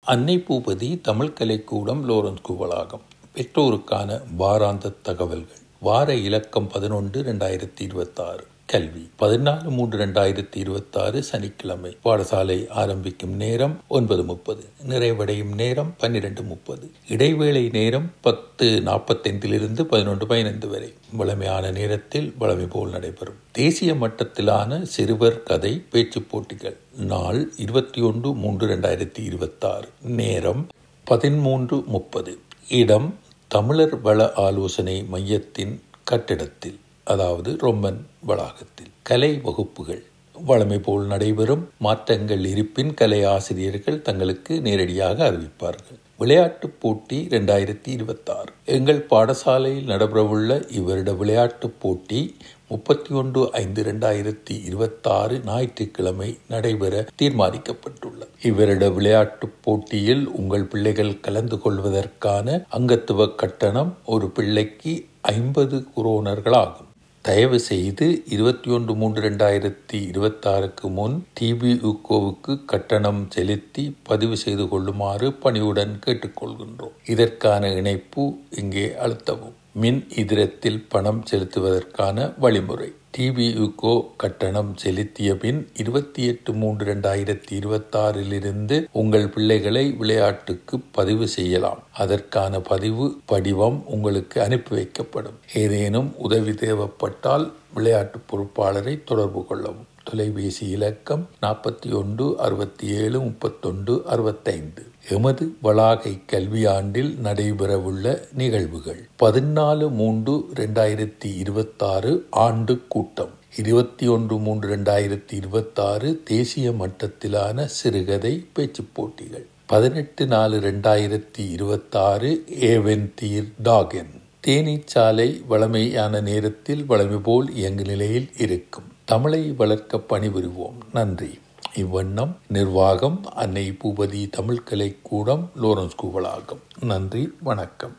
அன்னை பூபதி தமிழ் கலைக்கூடம் லோரன்ஸ் குவலாகம் பெற்றோருக்கான வாராந்த தகவல்கள் வார இலக்கம் பதினொன்று ரெண்டாயிரத்தி இருபத்தாறு கல்வி பதினாலு மூன்று ரெண்டாயிரத்தி இருபத்தாறு சனிக்கிழமை பாடசாலை ஆரம்பிக்கும் நேரம் ஒன்பது முப்பது நிறைவடையும் நேரம் பன்னிரண்டு முப்பது இடைவேளை நேரம் பத்து நாற்பத்தைந்திலிருந்து பதினொன்று பதினைந்து வரை வளமையான நேரத்தில் வளமை போல் நடைபெறும் தேசிய மட்டத்திலான சிறுவர் கதை பேச்சுப் போட்டிகள் நாள் இருபத்தி ஒன்று மூன்று ரெண்டாயிரத்தி இருபத்தாறு நேரம் பதிமூன்று முப்பது இடம் தமிழர் வள ஆலோசனை மையத்தின் கட்டிடத்தில் அதாவது ரொம்மன் வளாகத்தில் கலை வகுப்புகள் வழமை போல் நடைபெறும் மாற்றங்கள் இருப்பின் கலை ஆசிரியர்கள் தங்களுக்கு நேரடியாக அறிவிப்பார்கள் விளையாட்டுப் போட்டி இரண்டாயிரத்தி இருபத்தாறு எங்கள் பாடசாலையில் நடைபெறவுள்ள இவ்வருட விளையாட்டுப் போட்டி முப்பத்தி ஒன்று ஐந்து இரண்டாயிரத்தி இருபத்தாறு ஞாயிற்றுக்கிழமை நடைபெற தீர்மானிக்கப்பட்டுள்ளது இவரிட விளையாட்டுப் போட்டியில் உங்கள் பிள்ளைகள் கலந்து கொள்வதற்கான அங்கத்துவ கட்டணம் ஒரு பிள்ளைக்கு ஐம்பது குரோனர்களாகும் தயவு செய்து இருபத்தி ஒன்று மூன்று ரெண்டாயிரத்தி இருபத்தாறுக்கு முன் டிபியுகோவுக்கு கட்டணம் செலுத்தி பதிவு செய்து கொள்ளுமாறு பணியுடன் கேட்டுக்கொள்கின்றோம் இதற்கான இணைப்பு இங்கே அழுத்தவும் மின் இதரத்தில் பணம் செலுத்துவதற்கான வழிமுறை டிபியுகோ கட்டணம் செலுத்திய பின் இருபத்தி எட்டு மூன்று ரெண்டாயிரத்தி இருபத்தாறிலிருந்து உங்கள் பிள்ளைகளை விளையாட்டுக்கு பதிவு செய்யலாம் அதற்கான பதிவு படிவம் உங்களுக்கு அனுப்பி வைக்கப்படும் ஏதேனும் உதவி தேவைப்பட்டால் விளையாட்டு பொறுப்பாளரை தொடர்பு கொள்ளவும் தொலைபேசி இலக்கம் நாற்பத்தி ஒன்று அறுபத்தி ஏழு முப்பத்தொன்று அறுபத்தைந்து எமது வளாகை கல்வியாண்டில் நடைபெறவுள்ள நிகழ்வுகள் பதினாலு மூன்று ரெண்டாயிரத்தி இருபத்தாறு ஆண்டு கூட்டம் இருபத்தி ஒன்று மூன்று ரெண்டாயிரத்தி இருபத்தாறு தேசிய மட்டத்திலான சிறுகதை பேச்சுப் போட்டிகள் பதினெட்டு நாலு ரெண்டாயிரத்தி இருபத்தாறு ஏவென்தீர் டாகன் தேனீச்சாலை வளமையான நேரத்தில் வளமை போல் இயங்கு நிலையில் இருக்கும் தமிழை வளர்க்க பணிபுரிவோம் நன்றி இவ்வண்ணம் நிர்வாகம் அன்னை பூபதி தமிழ் கலை கூடம் லோரன்ஸ் கூவலாகும் நன்றி வணக்கம்